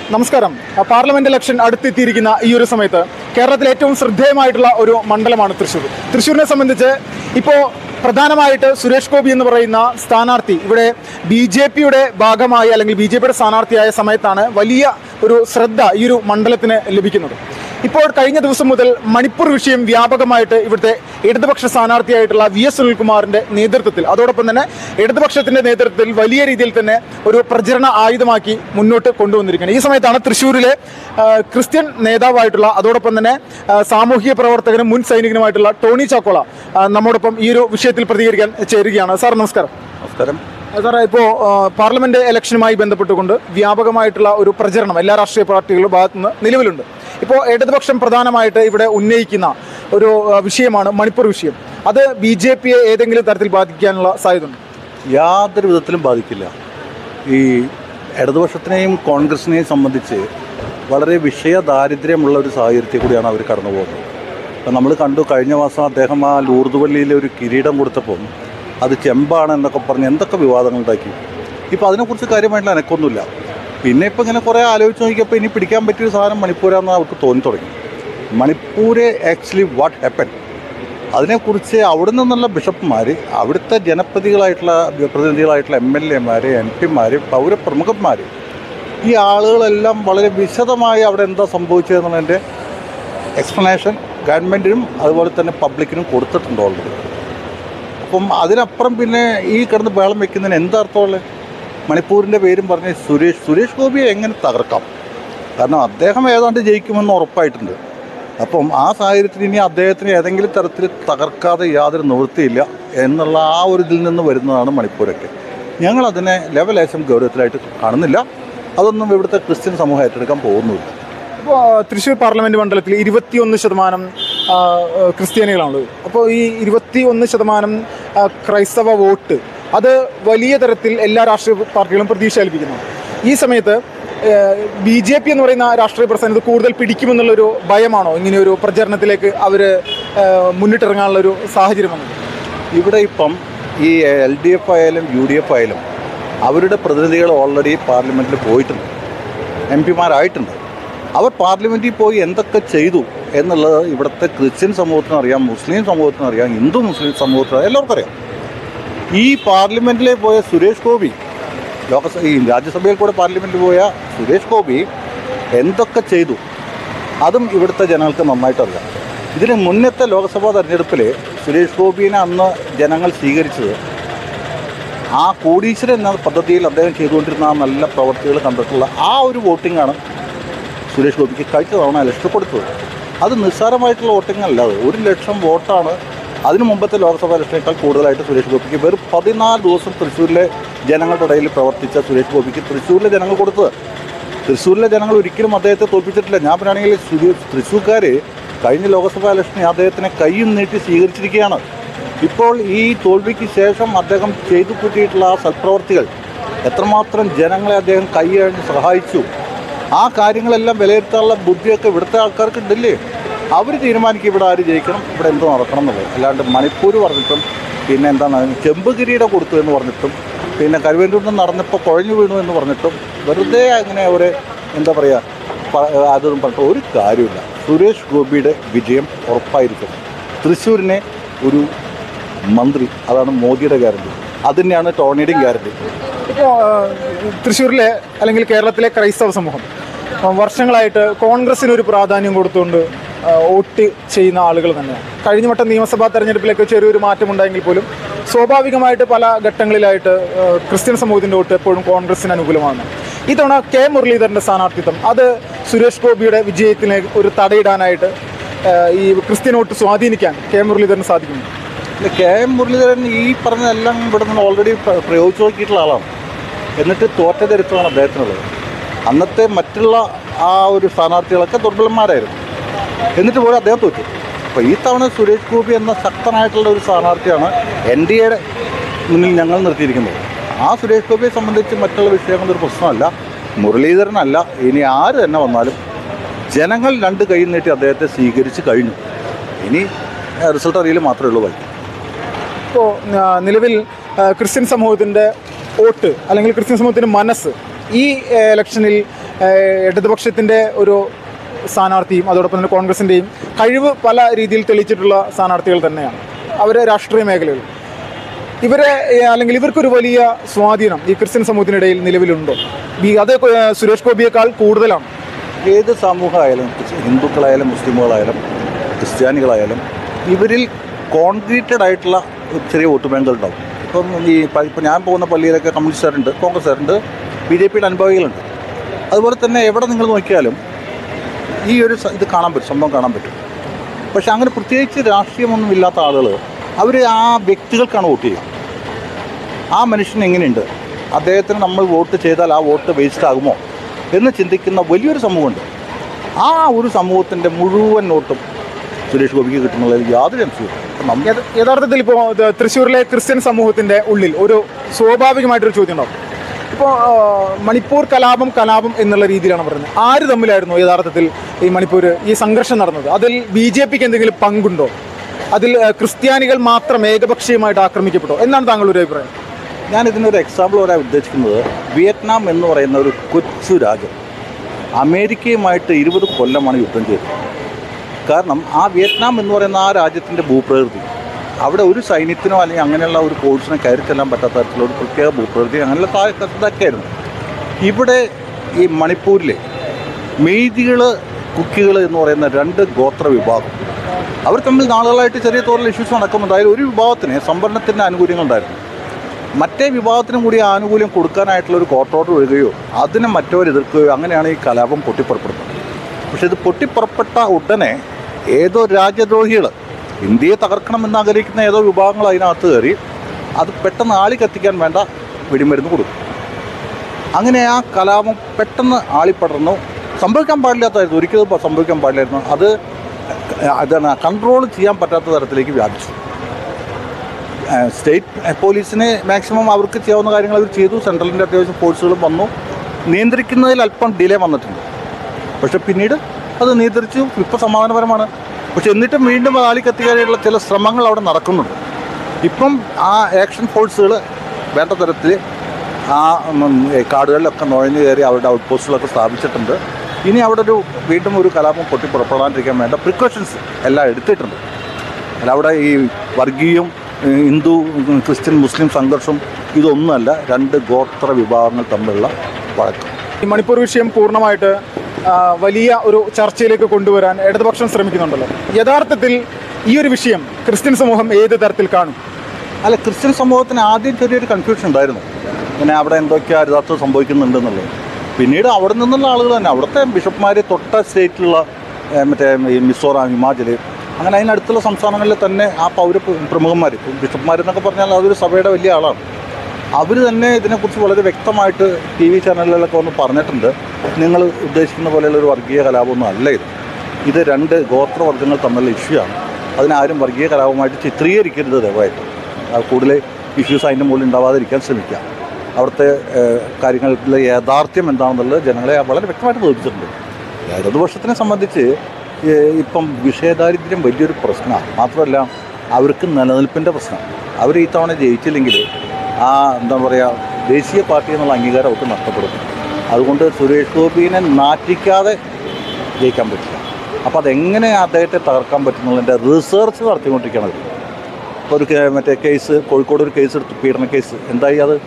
നമസ്കാരം ആ, parliament election അടുത്തെത്തിയിരിക്കുന്ന ഈ ഒരു സമയത്ത് കേരളത്തിലെ ഏറ്റവും ശ്രദ്ധേയമായിട്ടുള്ള ഒരു മണ്ഡലമാണ് തൃശ്ശൂർ തൃശ്ശൂരിനെ സംബന്ധിച്ച് ഇപ്പോൾ പ്രധാനമായിട്ട് സുരേഷ് ഗോപി എന്ന് പറയുന്ന സ്ഥാനാർത്ഥി ഇവിടെ ബി ജെ പിയുടെ ഭാഗമായി അല്ലെങ്കിൽ ബി ജെ പിയുടെ സ്ഥാനാർത്ഥിയായ സമയത്താണ് വലിയ ഒരു ശ്രദ്ധ ഈ ഒരു മണ്ഡലത്തിന് ലഭിക്കുന്നത് ഇപ്പോൾ കഴിഞ്ഞ ദിവസം മുതൽ മണിപ്പൂർ വിഷയം വ്യാപകമായിട്ട് ഇവിടുത്തെ ഇടതുപക്ഷ സ്ഥാനാർത്ഥിയായിട്ടുള്ള വി എസ് സുനിൽകുമാറിന്റെ നേതൃത്വത്തിൽ അതോടൊപ്പം തന്നെ ഇടതുപക്ഷത്തിന്റെ നേതൃത്വത്തിൽ വലിയ രീതിയിൽ തന്നെ ഒരു പ്രചരണ ആയുധമാക്കി മുന്നോട്ട് കൊണ്ടുവന്നിരിക്കുകയാണ് ഈ സമയത്താണ് തൃശ്ശൂരിലെ ആ, ക്രിസ്ത്യൻ നേതാവായിട്ടുള്ള അതോടൊപ്പം തന്നെ ആ, സാമൂഹിക പ്രവർത്തകനും മുൻ സൈനികനുമായിട്ടുള്ള ടോണി ചാക്കോള ആ, നമ്മോടൊപ്പം ഈ ഒരു വിഷയത്തിൽ പ്രതികരിക്കാൻ ചേരുകയാണ് സാർ നമസ്കാരം നമസ്കാരം സാറേ ഇപ്പോൾ പാർലമെന്റ് ഇലക്ഷനുമായി ബന്ധപ്പെട്ടുകൊണ്ട് വ്യാപകമായിട്ടുള്ള ഒരു പ്രചരണം എല്ലാ രാഷ്ട്രീയ പാർട്ടികളുടെ ഭാഗത്തു നിന്ന് നിലവിലുണ്ട് ഇപ്പോൾ ഇടതുപക്ഷം പ്രധാനമായിട്ട് ഇവിടെ ഉന്നയിക്കുന്ന ഒരു ആ, വിഷയമാണ് മണിപ്പൂർ വിഷയം അത് ബി ജെ പിയെ ഏതെങ്കിലും തരത്തിൽ ബാധിക്കാനുള്ള സാധ്യതയുണ്ട് യാതൊരു വിധത്തിലും ബാധിക്കില്ല ഈ ഇടതുപക്ഷത്തിനെയും കോൺഗ്രസിനെയും സംബന്ധിച്ച് വളരെ വിഷയ ദാരിദ്ര്യമുള്ള ഒരു സാഹചര്യത്തിൽ കൂടിയാണ് അവർ കടന്നു പോകുന്നത് അപ്പം നമ്മൾ കണ്ടു കഴിഞ്ഞ മാസം അദ്ദേഹം ആ ലൂർദ് പള്ളിയിൽ ഒരു കിരീടം കൊടുത്തപ്പം അത് ചെമ്പാണ് എന്നൊക്കെ പറഞ്ഞ് എന്തൊക്കെ വിവാദങ്ങൾ ഉണ്ടാക്കി ഇപ്പോൾ അതിനെക്കുറിച്ച് കാര്യമായിട്ടുള്ള എനക്കൊന്നുമില്ല പിന്നെ ഇപ്പം ഇങ്ങനെ കുറേ ആലോചിച്ച് നോക്കിയപ്പോൾ ഇനി പിടിക്കാൻ പറ്റിയൊരു സാധനം മണിപ്പൂരാന്ന് അവർക്ക് തോന്നി തുടങ്ങി മണിപ്പൂര് ആക്ച്വലി വാട്ട് ഹാപ്പൻ അതിനെക്കുറിച്ച് അവിടെ നിന്നുള്ള ബിഷപ്പുമാർ അവിടുത്തെ ജനപ്രതികളായിട്ടുള്ള പ്രതിനിധികളായിട്ടുള്ള എം എൽ എമാർ എം പിമാർ പൗരപ്രമുഖന്മാർ ഈ ആളുകളെല്ലാം വളരെ വിശദമായി അവിടെ എന്താ സംഭവിച്ചതെന്നുള്ളതിൻ്റെ എക്സ്പ്ലനേഷൻ ഗവൺമെൻറ്റിനും അതുപോലെ തന്നെ പബ്ലിക്കിനും കൊടുത്തിട്ടുണ്ട് ഓൾറെഡി അപ്പം അതിനപ്പുറം പിന്നെ ഈ കിടന്ന് ബഹളം വെക്കുന്നതിന് എന്താ അർത്ഥമുള്ളത് മണിപ്പൂരിൻ്റെ പേരും പറഞ്ഞ് സുരേഷ് സുരേഷ് ഗോപിയെ എങ്ങനെ തകർക്കാം കാരണം അദ്ദേഹം ഏതാണ്ട് ജയിക്കുമെന്ന് ഉറപ്പായിട്ടുണ്ട് അപ്പം ആ സാഹചര്യത്തിൽ ഇനി അദ്ദേഹത്തിന് ഏതെങ്കിലും തരത്തിൽ തകർക്കാതെ യാതൊരു നിവൃത്തിയില്ല എന്നുള്ള ആ ഒരു ഇതിൽ നിന്ന് വരുന്നതാണ് മണിപ്പൂരൊക്കെ ഞങ്ങളതിനെ ലെവലേശം ഗൗരവത്തിലായിട്ട് കാണുന്നില്ല അതൊന്നും ഇവിടുത്തെ ക്രിസ്ത്യൻ സമൂഹം ഏറ്റെടുക്കാൻ പോകുന്നുമില്ല ഇപ്പോൾ തൃശ്ശൂർ പാർലമെന്റ് മണ്ഡലത്തിൽ ഇരുപത്തിയൊന്ന് ശതമാനം ആ, ആ, ക്രിസ്ത്യാനികളാണുള്ളത് അപ്പോൾ ഈ ഇരുപത്തിയൊന്ന് ശതമാനം ആ, ക്രൈസ്തവ വോട്ട് അത് വലിയ തരത്തിൽ എല്ലാ രാഷ്ട്രീയ പാർട്ടികളും പ്രതീക്ഷ കൽപ്പിക്കുന്നു ഈ സമയത്ത് ബി ജെ പി എന്ന് പറയുന്ന രാഷ്ട്രീയ പ്രസ്ഥാനം ഇത് കൂടുതൽ പിടിക്കുമെന്നുള്ളൊരു ഭയമാണോ ഇങ്ങനെ ഒരു പ്രചരണത്തിലേക്ക് അവർ മുന്നിട്ടിറങ്ങാനുള്ളൊരു സാഹചര്യം വന്നത് ഇവിടെ ഇപ്പം ഈ എൽ ഡി എഫ് ആയാലും യു ഡി എഫ് ആയാലും അവരുടെ പ്രതിനിധികൾ ഓൾറെഡി പാർലമെൻറ്റിൽ പോയിട്ടുണ്ട് എം പിമാരായിട്ടുണ്ട് അവർ പാർലമെൻറ്റിൽ പോയി എന്തൊക്കെ ചെയ്തു എന്നുള്ളത് ഇവിടുത്തെ ക്രിസ്ത്യൻ സമൂഹത്തിന് അറിയാം മുസ്ലിം സമൂഹത്തിന് അറിയാം ഹിന്ദു മുസ്ലിം സമൂഹത്തിന് അറിയാം എല്ലാവർക്കും അറിയാം ഈ പാർലമെൻറ്റിലെ പോയ സുരേഷ് ഗോപി ലോകസഭ ഈ രാജ്യസഭയിൽ കൂടെ പാർലമെൻറ്റിൽ പോയ സുരേഷ് ഗോപി എന്തൊക്കെ ചെയ്തു അതും ഇവിടുത്തെ ജനങ്ങൾക്ക് നന്നായിട്ട് അറിയാം ഇതിന് മുന്നത്തെ ലോക്സഭാ തെരഞ്ഞെടുപ്പിൽ സുരേഷ് ഗോപിനെ അന്ന് ജനങ്ങൾ സ്വീകരിച്ചത് ആ കോടീശ്വരൻ എന്ന പദ്ധതിയിൽ അദ്ദേഹം ചെയ്തുകൊണ്ടിരുന്ന ആ നല്ല പ്രവർത്തികൾ കണ്ടിട്ടുള്ള ആ ഒരു വോട്ടിങ്ങാണ് സുരേഷ് ഗോപിക്ക് കഴിഞ്ഞ തവണ ഇലക്ഷൻ കൊടുത്തത് അത് നിസ്സാരമായിട്ടുള്ള വോട്ടിംഗ് അല്ല അത് ഒരു ലക്ഷം വോട്ടാണ് അതിനു മുമ്പത്തെ ലോക്സഭാ ഇലക്ഷനേക്കാൾ കൂടുതലായിട്ട് സുരേഷ് ഗോപിക്ക് വെറും പതിനാല് ദിവസം തൃശ്ശൂരിലെ ജനങ്ങളുടെ ഇടയിൽ പ്രവർത്തിച്ച സുരേഷ് ഗോപിക്ക് തൃശ്ശൂരിലെ ജനങ്ങൾ കൊടുത്തത് തൃശ്ശൂരിലെ ജനങ്ങൾ ഒരിക്കലും അദ്ദേഹത്തെ തോൽപ്പിച്ചിട്ടില്ല ഞാൻ പറയുകയാണെങ്കിൽ സുരേ തൃശ്ശൂർക്കാർ കഴിഞ്ഞ ലോക്സഭാ ഇലക്ഷനെ അദ്ദേഹത്തിനെ കൈയും നീട്ടി സ്വീകരിച്ചിരിക്കുകയാണ് ഇപ്പോൾ ഈ തോൽവിക്ക് ശേഷം അദ്ദേഹം ചെയ്തു കൂട്ടിയിട്ടുള്ള ആ സൽപ്രവർത്തികൾ എത്രമാത്രം ജനങ്ങളെ അദ്ദേഹം കൈയഴിഞ്ഞ് സഹായിച്ചു ആ കാര്യങ്ങളെല്ലാം വിലയിരുത്താനുള്ള ബുദ്ധിയൊക്കെ ഇവിടുത്തെ ആൾക്കാർക്ക് ഉണ്ടല്ലേ അവർ തീരുമാനിക്കും ഇവിടെ ആര് ജയിക്കണം ഇവിടെ എന്തോ നടക്കണം എന്നുള്ളത് അല്ലാണ്ട് മണിപ്പൂർ പറഞ്ഞിട്ടും പിന്നെ എന്താണ് ചെമ്പ് കിരീടം കൊടുത്തു എന്ന് പറഞ്ഞിട്ടും പിന്നെ കരുവന്നൂരിൽ നിന്ന് നടന്നപ്പോൾ കുഴഞ്ഞു വീണു എന്ന് പറഞ്ഞിട്ടും വെറുതെ അങ്ങനെ ഒരു എന്താ പറയുക പ- അതൊന്നും പറഞ്ഞിട്ട് ഒരു കാര്യമില്ല സുരേഷ് ഗോപിയുടെ വിജയം ഉറപ്പായിരിക്കും തൃശ്ശൂരിനെ ഒരു മന്ത്രി അതാണ് മോദിയുടെ ഗ്യാരണ്ടി അത് തന്നെയാണ് ടോണിയുടെയും ഗ്യാരണ്ടി ഇപ്പോൾ തൃശ്ശൂരിലെ അല്ലെങ്കിൽ കേരളത്തിലെ ക്രൈസ്തവ സമൂഹം ആ, വർഷങ്ങളായിട്ട് കോൺഗ്രസിന് ഒരു പ്രാധാന്യം കൊടുത്തുകൊണ്ട് ആ, വോട്ട് ചെയ്യുന്ന ആളുകൾ തന്നെയാണ് കഴിഞ്ഞ വട്ടം നിയമസഭാ തെരഞ്ഞെടുപ്പിലൊക്കെ ചെറിയൊരു മാറ്റമുണ്ടായെങ്കിൽ പോലും സ്വാഭാവികമായിട്ട് പല ഘട്ടങ്ങളിലായിട്ട് ആ, ക്രിസ്ത്യൻ സമൂഹത്തിൻ്റെ വോട്ട് എപ്പോഴും കോൺഗ്രസിന് അനുകൂലമാണ് ഇത്തവണ കെ മുരളീധരൻ്റെ സ്ഥാനാർത്ഥിത്വം അത് സുരേഷ് ഗോപിയുടെ വിജയത്തിന് ഒരു തടയിടാനായിട്ട് ആ, ഈ ക്രിസ്ത്യൻ വോട്ട് സ്വാധീനിക്കാൻ കെ മുരളീധരന് സാധിക്കുന്നു ഇല്ല, കെ എം മുരളീധരൻ ഈ പറഞ്ഞതെല്ലാം ഇവിടെ നിന്ന് ഓൾറെഡി പ്ര- പ്രയോഗിച്ചു നോക്കിയിട്ടുള്ള ആളാണ് എന്നിട്ട് തോറ്റ ചരിത്രമാണ് അദ്ദേഹത്തിനുള്ളത് അന്നത്തെ മറ്റുള്ള ആ ഒരു സ്ഥാനാർത്ഥികളൊക്കെ ദുർബലന്മാരായിരുന്നു എന്നിട്ട് പോലും അദ്ദേഹം തോറ്റു അപ്പോൾ ഈ തവണ സുരേഷ് ഗോപി എന്ന ശക്തനായിട്ടുള്ള ഒരു സ്ഥാനാർത്ഥിയാണ് എൻ ഡി എയുടെ മുന്നിൽ ഞങ്ങൾ നിർത്തിയിരിക്കുന്നത് ആ സുരേഷ് ഗോപിയെ സംബന്ധിച്ച് മറ്റുള്ള വിഷയങ്ങളൊരു പ്രശ്നമല്ല മുരളീധരനല്ല ഇനി ആര് തന്നെ വന്നാലും ജനങ്ങൾ രണ്ട് കൈ നീട്ടി അദ്ദേഹത്തെ സ്വീകരിച്ച് കഴിഞ്ഞു ഇനി റിസൾട്ട് അറിയൽ മാത്രമേ ഉള്ളൂ വൈകി ഇപ്പോൾ നിലവിൽ ആ, ക്രിസ്ത്യൻ സമൂഹത്തിൻ്റെ വോട്ട് അല്ലെങ്കിൽ ക്രിസ്ത്യൻ സമൂഹത്തിൻ്റെ മനസ്സ് ഈ ഇലക്ഷനിൽ ഏഹ്, ഇടതുപക്ഷത്തിൻ്റെ ഒരു സ്ഥാനാർത്ഥിയും അതോടൊപ്പം തന്നെ കോൺഗ്രസിൻ്റെയും കഴിവ് പല രീതിയിൽ തെളിയിച്ചിട്ടുള്ള സ്ഥാനാർത്ഥികൾ തന്നെയാണ് അവർ രാഷ്ട്രീയ മേഖലയിൽ ഇവരെ ഏഹ്, അല്ലെങ്കിൽ ഇവർക്കൊരു വലിയ സ്വാധീനം ഈ ക്രിസ്ത്യൻ സമൂഹത്തിനിടയിൽ നിലവിലുണ്ടോ ഈ അത് ഏഹ്, സുരേഷ് ഗോപിയേക്കാൾ കൂടുതലാണ് ഏത് സമൂഹമായാലും ഹിന്ദുക്കളായാലും മുസ്ലിമുകളായാലും ക്രിസ്ത്യാനികളായാലും ഇവരിൽ കോൺക്രീറ്റഡ് ആയിട്ടുള്ള ഒരു ചെറിയ വോട്ട് ബാങ്കുകൾ ഉണ്ടാവും ഇപ്പം ഈ പ- ഇപ്പം ഞാൻ പോകുന്ന പള്ളിയിലൊക്കെ കമ്മ്യൂണിസ്റ്റുകാരുണ്ട് കോൺഗ്രസ്സുകാരുണ്ട് ബി ജെ പിയുടെ അനുഭാവികളുണ്ട് അതുപോലെ തന്നെ എവിടെ നിങ്ങൾ നോക്കിയാലും ഈ ഒരു സ- ഇത് കാണാൻ പറ്റും സംഭവം കാണാൻ പറ്റും പക്ഷെ അങ്ങനെ പ്രത്യേകിച്ച് രാഷ്ട്രീയമൊന്നും ഇല്ലാത്ത ആളുകൾ അവർ ആ വ്യക്തികൾക്കാണ് വോട്ട് ചെയ്യുക ആ മനുഷ്യൻ എങ്ങനെയുണ്ട് അദ്ദേഹത്തിന് നമ്മൾ വോട്ട് ചെയ്താൽ ആ വോട്ട് വേസ്റ്റ് ആകുമോ എന്ന് ചിന്തിക്കുന്ന വലിയൊരു സമൂഹമുണ്ട് ആ ഒരു സമൂഹത്തിൻ്റെ മുഴുവൻ വോട്ടും സുരേഷ് ഗോപിക്ക് കിട്ടുന്നതിൽ യാതൊരു സംശയവും നമ്മൾ യഥ- യഥാർത്ഥത്തിൽ ഇപ്പോൾ തൃശ്ശൂരിലെ ക്രിസ്ത്യൻ സമൂഹത്തിൻ്റെ ഉള്ളിൽ ഒരു സ്വാഭാവികമായിട്ടൊരു ചോദ്യം ഉണ്ടാവും ഇപ്പോൾ മണിപ്പൂർ കലാപം കലാപം എന്നുള്ള രീതിയിലാണ് പറയുന്നത് ആര് തമ്മിലായിരുന്നു യഥാർത്ഥത്തിൽ ഈ മണിപ്പൂർ ഈ സംഘർഷം നടന്നത് അതിൽ ബി ജെ പിക്ക് എന്തെങ്കിലും പങ്കുണ്ടോ അതിൽ ആ, ക്രിസ്ത്യാനികൾ മാത്രം ഏകപക്ഷീയമായിട്ട് ആക്രമിക്കപ്പെട്ടോ എന്നാണ് താങ്കളുടെ ഒരു അഭിപ്രായം ഞാൻ ഇതിനൊരു എക്സാമ്പിൾ പറയാൻ ഉദ്ദേശിക്കുന്നത് വിയറ്റ്നാം എന്ന് പറയുന്ന ഒരു കൊച്ചു രാജ്യം അമേരിക്കയുമായിട്ട് ഇരുപത് കൊല്ലമാണ് യുദ്ധം ചെയ്തത് കാരണം ആ വിയറ്റ്നാം എന്ന് പറയുന്ന ആ രാജ്യത്തിൻ്റെ ഭൂപ്രകൃതി അവിടെ ഒരു സൈന്യത്തിനോ അല്ലെങ്കിൽ അങ്ങനെയുള്ള ഒരു കോഴ്സിനോ കയറി ചെല്ലാൻ പറ്റാത്ത തരത്തിലുള്ള ഒരു പ്രത്യേക ഭൂപ്രകൃതി അങ്ങനെയുള്ള താ- ഇതൊക്കെയായിരുന്നു ഇവിടെ ഈ മണിപ്പൂരിലെ മെയ്തികൾ കുക്കികൾ എന്ന് പറയുന്ന രണ്ട് ഗോത്ര വിഭാഗം അവർ തമ്മിൽ നാളുകളായിട്ട് ചെറിയ തോതിൽ ഇഷ്യൂസ് നടക്കുന്നുണ്ട് അതിൽ ഒരു വിഭാഗത്തിന് സംവരണത്തിൻ്റെ ആനുകൂല്യങ്ങളുണ്ടായിരുന്നു മറ്റേ വിഭാഗത്തിനും കൂടി ആനുകൂല്യം കൊടുക്കാനായിട്ടുള്ള ഒരു കോർട്ട് ഓർഡർ വരികയോ അതിനെ മറ്റവർ എതിർക്കുകയോ അങ്ങനെയാണ് ഈ കലാപം പൊട്ടിപ്പുറപ്പെടുന്നത് പക്ഷെ ഇത് പൊട്ടിപ്പുറപ്പെട്ട ഉടനെ ഏതോ രാജ്യദ്രോഹികൾ ഇന്ത്യയെ തകർക്കണമെന്ന് ആഗ്രഹിക്കുന്ന ഏതോ വിഭാഗങ്ങൾ അതിനകത്ത് കയറി അത് പെട്ടെന്ന് ആളി കത്തിക്കാൻ വേണ്ട വെടിമരുന്ന് കൊടുക്കും അങ്ങനെ ആ കലാപം പെട്ടെന്ന് ആളിപ്പടർന്നു സംഭവിക്കാൻ പാടില്ലാത്തായിരുന്നു ഒരിക്കലും ഇപ്പൊ സംഭവിക്കാൻ പാടില്ലായിരുന്നു അത് അതാണ് കൺട്രോൾ ചെയ്യാൻ പറ്റാത്ത തരത്തിലേക്ക് വ്യാപിച്ചു ഏഹ് സ്റ്റേറ്റ് പോലീസിന് മാക്സിമം അവർക്ക് ചെയ്യാവുന്ന കാര്യങ്ങൾ അവർ ചെയ്തു സെൻട്രലിൻ്റെ അത്യാവശ്യം ഫോഴ്സുകളും വന്നു നിയന്ത്രിക്കുന്നതിൽ അല്പം ഡിലേ വന്നിട്ടുണ്ട് പക്ഷെ പിന്നീട് അത് നിയന്ത്രിച്ചു ഇപ്പോൾ സമാധാനപരമാണ് പക്ഷെ എന്നിട്ടും വീണ്ടും ആളി കത്തിക്കാനായിട്ടുള്ള ചില ശ്രമങ്ങൾ അവിടെ നടക്കുന്നുണ്ട് ഇപ്പം ആ ആക്ഷൻ ഫോഴ്സുകൾ വേണ്ട തരത്തിൽ ആ ഉം, ഏ, കാടുകളിലൊക്കെ നുഴഞ്ഞു കയറി അവരുടെ ഔട്ട് പോസ്റ്റുകളൊക്കെ സ്ഥാപിച്ചിട്ടുണ്ട് ഇനി അവിടെ ഒരു വീണ്ടും ഒരു കലാപം പൊട്ടിപ്പുറപ്പെടാണ്ടിരിക്കാൻ വേണ്ട പ്രിക്കോഷൻസ് എല്ലാം എടുത്തിട്ടുണ്ട് അല്ല അവിടെ ഈ വർഗീയം ഏ, ഹിന്ദു ഉം, ക്രിസ്ത്യൻ മുസ്ലിം സംഘർഷം ഇതൊന്നുമല്ല രണ്ട് ഗോത്ര വിഭാഗങ്ങൾ തമ്മിലുള്ള വഴക്കം ഈ മണിപ്പൂർ വിഷയം പൂർണ്ണമായിട്ട് ആ, വലിയ ഒരു ചർച്ചയിലേക്ക് കൊണ്ടുവരാൻ ഇടതുപക്ഷം ശ്രമിക്കുന്നുണ്ടല്ലോ യഥാർത്ഥത്തിൽ ഈ ഒരു വിഷയം ക്രിസ്ത്യൻ സമൂഹം ഏത് തരത്തിൽ കാണും അല്ല ക്രിസ്ത്യൻ സമൂഹത്തിന് ആദ്യം ചെറിയൊരു കൺഫ്യൂഷൻ ഉണ്ടായിരുന്നു പിന്നെ അവിടെ എന്തൊക്കെയാ അരുതാത്തത് സംഭവിക്കുന്നുണ്ടെന്നുള്ളത് പിന്നീട് അവിടെ നിന്നുള്ള ആളുകൾ തന്നെ അവിടുത്തെ ബിഷപ്പ്മാർ തൊട്ട സ്റ്റേറ്റിലുള്ള ഏഹ്, മറ്റേ ഈ മിസോറാം ഹിമാചൽ അങ്ങനെ അതിനടുത്തുള്ള സംസ്ഥാനങ്ങളിൽ തന്നെ ആ പൗര പ്രമുഖന്മാർ ബിഷപ്പ്മാരെന്നൊക്കെ പറഞ്ഞാൽ അതൊരു സഭയുടെ വലിയ ആളാണ് അവർ തന്നെ ഇതിനെക്കുറിച്ച് വളരെ വ്യക്തമായിട്ട് ടി വി ചാനലുകളിലൊക്കെ വന്ന് പറഞ്ഞിട്ടുണ്ട് നിങ്ങൾ ഉദ്ദേശിക്കുന്ന പോലെയുള്ള ഒരു വർഗീയ കലാപമൊന്നും അല്ല ഇത് ഇത് രണ്ട് ഗോത്രവർഗ്ഗങ്ങൾ തമ്മിലുള്ള ഇഷ്യൂ ആണ് അതിനാരും വർഗീയ കലാപമായിട്ട് ചിത്രീകരിക്കരുത് ദയവായിട്ട് ആ കൂടുതൽ ഇഷ്യൂസ് അതിൻ്റെ മുകളിൽ ഉണ്ടാവാതിരിക്കാൻ ശ്രമിക്കുക അവിടുത്തെ ഏഹ്, കാര്യങ്ങളിലെ യാഥാർത്ഥ്യം എന്താണെന്നുള്ളത് ജനങ്ങളെ വളരെ വ്യക്തമായിട്ട് ബോധിച്ചിട്ടുണ്ട് ഇടതുപക്ഷത്തിനെ സംബന്ധിച്ച് ഏഹ്, ഇപ്പം വിഷയദാരിദ്ര്യം വലിയൊരു പ്രശ്നമാണ് മാത്രമല്ല അവർക്ക് നിലനിൽപ്പിൻ്റെ പ്രശ്നം അവർ ഈ തവണ ജയിച്ചില്ലെങ്കിൽ ആ എന്താ പറയുക ദേശീയ പാർട്ടി എന്നുള്ള അംഗീകാരം അവർക്ക് നഷ്ടപ്പെടും അതുകൊണ്ട് സുരേഷ് ഗോപിനെ നാറ്റിക്കാതെ ജയിക്കാൻ പറ്റില്ല അപ്പോൾ അതെങ്ങനെ അദ്ദേഹത്തെ തകർക്കാൻ പറ്റുന്നതിൻ്റെ റിസർച്ച് നടത്തിക്കൊണ്ടിരിക്കുകയാണ് അവർ ഇപ്പോൾ ഒരു കേ- മറ്റേ കേസ് കോഴിക്കോട് ഒരു കേസ് എടുത്തു പീഡന കേസ് എന്തായി അത്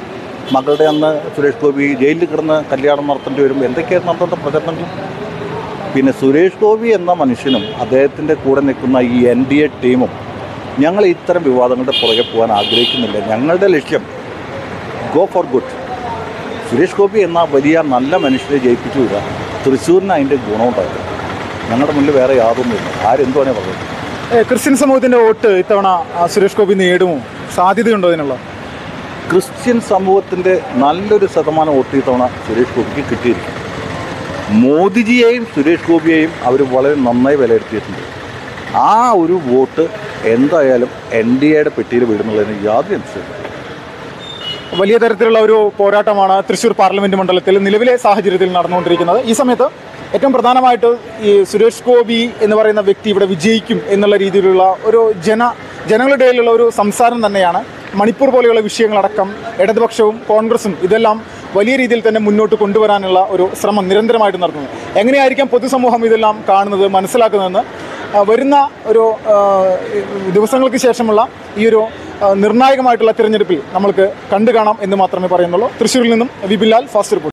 മകളുടെ അന്ന് സുരേഷ് ഗോപി ജയിലിൽ കിടന്ന് കല്യാണം നടത്തേണ്ടി വരും എന്തൊക്കെയായിരുന്നു അന്നത്തെ പ്രചരണങ്ങൾ പിന്നെ സുരേഷ് ഗോപി എന്ന മനുഷ്യനും അദ്ദേഹത്തിൻ്റെ കൂടെ നിൽക്കുന്ന ഈ എൻ ഡി എ ടീമും ഞങ്ങൾ ഇത്തരം വിവാദങ്ങളുടെ പുറകെ പോകാൻ ആഗ്രഹിക്കുന്നില്ല ഞങ്ങളുടെ ലക്ഷ്യം go for good Suresh Gopi എന്ന വലിയ നല്ല മനുഷ്യരെ ജയിപ്പിച്ചു വിടുക തൃശ്ശൂരിന് അതിൻ്റെ ഗുണമുണ്ടായിരുന്നു ഞങ്ങളുടെ മുന്നിൽ വേറെ യാതൊന്നുമില്ല ആരെന്തു വേണേ പറഞ്ഞു ഏ, ക്രിസ്ത്യൻ സമൂഹത്തിന്റെ വോട്ട് ഇത്തവണ ആ, സുരേഷ് ഗോപി നേടുമോ സാധ്യതയുണ്ടോ ഇതിനുള്ള ക്രിസ്ത്യൻ സമൂഹത്തിൻ്റെ നല്ലൊരു ശതമാനം വോട്ട് ഇത്തവണ സുരേഷ് ഗോപിക്ക് കിട്ടിയിരിക്കും മോദിജിയെയും സുരേഷ് ഗോപിയെയും അവർ വളരെ നന്നായി വിലയിരുത്തിയിട്ടുണ്ട് ആ ഒരു വോട്ട് എന്തായാലും എൻ ഡി എയുടെ പെട്ടിയിൽ വിടുന്നുള്ളതിന് യാതൊരു സംശയമില്ല വലിയ തരത്തിലുള്ള ഒരു പോരാട്ടമാണ് തൃശ്ശൂർ പാർലമെന്റ് മണ്ഡലത്തിൽ നിലവിലെ സാഹചര്യത്തിൽ നടന്നുകൊണ്ടിരിക്കുന്നത് ഈ സമയത്ത് ഏറ്റവും പ്രധാനമായിട്ട് ഈ സുരേഷ് ഗോപി എന്ന് പറയുന്ന വ്യക്തി ഇവിടെ വിജയിക്കും എന്നുള്ള രീതിയിലുള്ള ഒരു ജന ജനങ്ങളുടെ ഇടയിലുള്ള ഒരു സംസാരം തന്നെയാണ് മണിപ്പൂർ പോലെയുള്ള വിഷയങ്ങളടക്കം ഇടതുപക്ഷവും കോൺഗ്രസും ഇതെല്ലാം വലിയ രീതിയിൽ തന്നെ മുന്നോട്ട് കൊണ്ടുവരാനുള്ള ഒരു ശ്രമം നിരന്തരമായിട്ട് നടത്തുന്നു എങ്ങനെയായിരിക്കാം പൊതുസമൂഹം ഇതെല്ലാം കാണുന്നത് മനസ്സിലാക്കുന്നതെന്ന് ആ, വരുന്ന ഒരു ആ, ദിവസങ്ങൾക്ക് ശേഷമുള്ള ഈ ഒരു ആ, നിർണായകമായിട്ടുള്ള തിരഞ്ഞെടുപ്പിൽ നമ്മൾക്ക് കണ്ടു കാണാം എന്ന് മാത്രമേ പറയുന്നുള്ളൂ തൃശ്ശൂരിൽ നിന്നും വിപിൻലാൽ ഫാസ്റ്റ് റിപ്പോർട്ട്